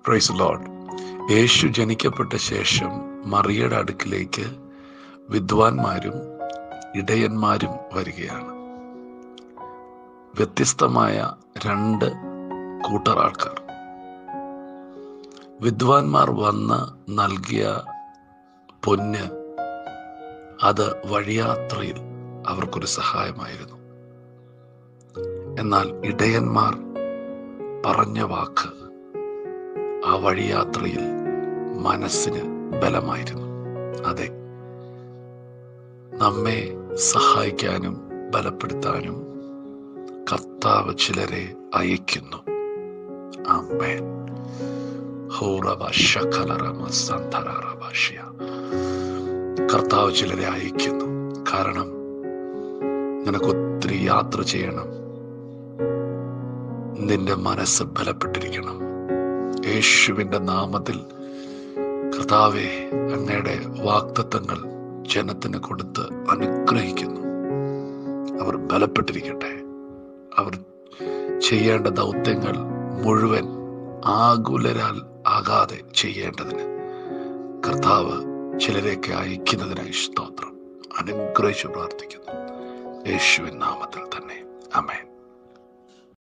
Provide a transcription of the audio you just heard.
price load യേശു ജനിക്കപ്പെട്ട ശേഷം മറിയയുടെ അടുക്കിലേക്ക് വിദ്വാൻമാരും ഇടയന്മാരും വരികയാണ് വ്യത്യസ്തമായ രണ്ട് കൂട്ടർ ആൾക്കാർ വിദ്വാൻമാർ വന്ന് നൽകിയ പൊന്ന് അത് വഴിയാത്രയിൽ അവർക്കൊരു സഹായമായിരുന്നു എന്നാൽ ഇടയന്മാർ പറഞ്ഞ വാക്ക് ആ വഴിയാത്രയിൽ മനസ്സിന് ബലമായിരുന്നു അതെ നമ്മെ സഹായിക്കാനും ബലപ്പെടുത്താനും കർത്താവ് ചിലരെ അയക്കുന്നു ആമേൻ കർത്താവ് ചിലരെ അയക്കുന്നു കാരണം നിനക്ക് ഒത്തിരി യാത്ര ചെയ്യണം നിന്റെ മനസ്സ് ബലപ്പെട്ടിരിക്കണം യേശുവിൻ്റെ നാമത്തിൽ കർത്താവെ അങ്ങയുടെ വാക്തത്വങ്ങൾ ജനത്തിന് കൊടുത്ത് അനുഗ്രഹിക്കുന്നു അവർ ബലപ്പെട്ടിരിക്കട്ടെ അവർ ചെയ്യേണ്ട ദൗത്യങ്ങൾ മുഴുവൻ ആകുലരാൽ ആകാതെ ചെയ്യേണ്ടതിന് കർത്താവ് ചിലരെയൊക്കെ അയക്കുന്നതിനായി സ്തോത്രം അനുഗ്രഹിച്ചു പ്രാർത്ഥിക്കുന്നു യേശുവിൻ നാമത്തിൽ തന്നെ അമേൻ